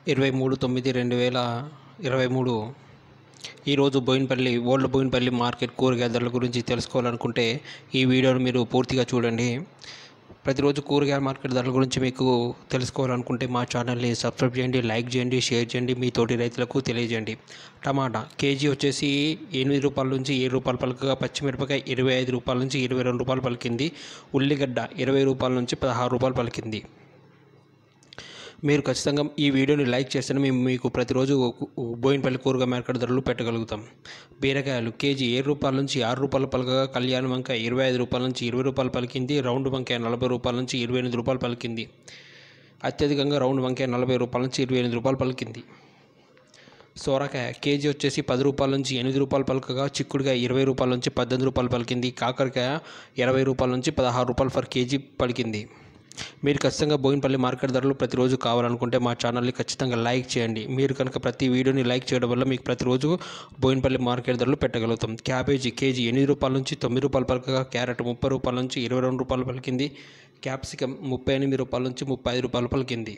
ఇరవై మూడు తొమ్మిది రెండు వేల ఇరవై మూడు ఈరోజు బోయినపల్లి ఓల్డ్ బోయినపల్లి మార్కెట్ కూరగాయల ధరల గురించి తెలుసుకోవాలనుకుంటే ఈ వీడియోను మీరు పూర్తిగా చూడండి ప్రతిరోజు కూరగాయల మార్కెట్ ధరల గురించి మీకు తెలుసుకోవాలనుకుంటే మా ఛానల్ని సబ్స్క్రైబ్ చేయండి లైక్ చేయండి షేర్ చేయండి మీ తోటి రైతులకు తెలియజేయండి టమాటా కేజీ వచ్చేసి ఎనిమిది రూపాయల నుంచి ఏడు రూపాయల పలుకగా పచ్చిమిరపకాయ ఇరవై ఐదు రూపాయల నుంచి ఇరవై రెండు రూపాయలు పలికింది ఉల్లిగడ్డ ఇరవై రూపాయల నుంచి పదహారు రూపాయలు పలికింది మీరు ఖచ్చితంగా ఈ వీడియోని లైక్ చేస్తేనే మేము మీకు ప్రతిరోజు బోయినపల్లి కూరగాయ మార్కెట్ ధరలు పెట్టగలుగుతాం బీరకాయలు కేజీ ఏడు రూపాయల నుంచి ఆరు రూపాయలు పలకగా కళ్యాణ వంకాయ ఇరవై ఐదు రూపాయల నుంచి ఇరవై రూపాయలు పలికింది రౌండ్ వంకాయ నలభై రూపాయల నుంచి ఇరవై ఎనిమిది రూపాయలు పలికింది అత్యధికంగా రౌండ్ వంకాయ నలభై రూపాయల నుంచి ఇరవై ఎనిమిది రూపాయలు పలికింది సోరకాయ కేజీ వచ్చేసి పది రూపాయల నుంచి ఎనిమిది రూపాయలు పలకగా చిక్కుడుకాయ ఇరవై రూపాయల నుంచి పద్దెనిమిది రూపాయలు పలికింది కాకరకాయ ఇరవై రూపాయల నుంచి పదహారు రూపాయలు ఫర్ కేజీ పలికింది మీరు ఖచ్చితంగా బోయినపల్లి మార్కెట్ ధరలు ప్రతిరోజు కావాలనుకుంటే మా ఛానల్ని ఖచ్చితంగా లైక్ చేయండి మీరు కనుక ప్రతి వీడియోని లైక్ చేయడం వల్ల మీకు ప్రతిరోజు బోయినపల్లి మార్కెట్ ధరలు పెట్టగలుగుతాం క్యాబేజీ కేజీ ఎనిమిది రూపాయల నుంచి తొమ్మిది రూపాయలు పలకగా క్యారెట్ ముప్పై రూపాయల నుంచి ఇరవై రెండు రూపాయలు పలికింది క్యాప్సికమ్ ముప్పై ఎనిమిది రూపాయల నుంచి ముప్పై ఐదు రూపాయలు పలికింది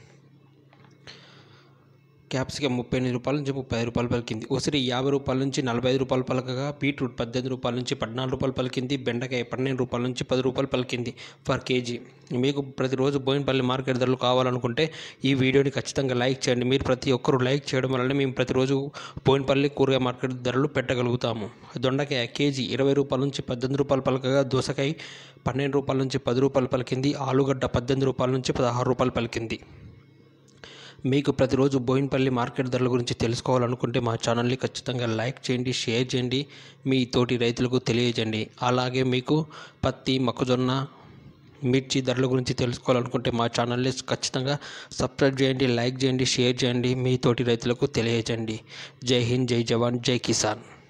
క్యాప్సికమ్ ముప్పై ఎనిమిది రూపాయల నుంచి ముప్పై ఐదు రూపాయలు పలికింది ఉసిరి యాభై రూపాయల నుంచి నలభై ఐదు రూపాయలు పలకగా బీట్రూట్ పద్దెనిమిది రూపాయల నుంచి పద్నాలుగు రూపాయలు పలికింది బెండకాయ పన్నెండు రూపాయల నుంచి పది రూపాయలు పలికింది ఫర్ కేజీ మీకు ప్రతిరోజు బోయినపల్లి మార్కెట్ ధరలు కావాలనుకుంటే ఈ వీడియోని ఖచ్చితంగా లైక్ చేయండి మీరు ప్రతి ఒక్కరూ లైక్ చేయడం వల్లనే మేము ప్రతిరోజు బోయినపల్లి కూరగాయ మార్కెట్ ధరలు పెట్టగలుగుతాము దొండకాయ కేజీ ఇరవై రూపాయల నుంచి పద్దెనిమిది రూపాయలు పలకగా దోసకాయ పన్నెండు రూపాయల నుంచి పది రూపాయలు పలికింది ఆలుగడ్డ పద్దెనిమిది రూపాయల నుంచి పదహారు రూపాయలు పలికింది మీకు ప్రతిరోజు బోయినపల్లి మార్కెట్ ధరల గురించి తెలుసుకోవాలనుకుంటే మా ఛానల్ని ఖచ్చితంగా లైక్ చేయండి షేర్ చేయండి మీ తోటి రైతులకు తెలియజేయండి అలాగే మీకు పత్తి మొక్కజొన్న మిర్చి ధరల గురించి తెలుసుకోవాలనుకుంటే మా ఛానల్ని ఖచ్చితంగా సబ్స్క్రైబ్ చేయండి లైక్ చేయండి షేర్ చేయండి మీ తోటి రైతులకు తెలియజేయండి జై హింద్ జై జవాన్ జై కిసాన్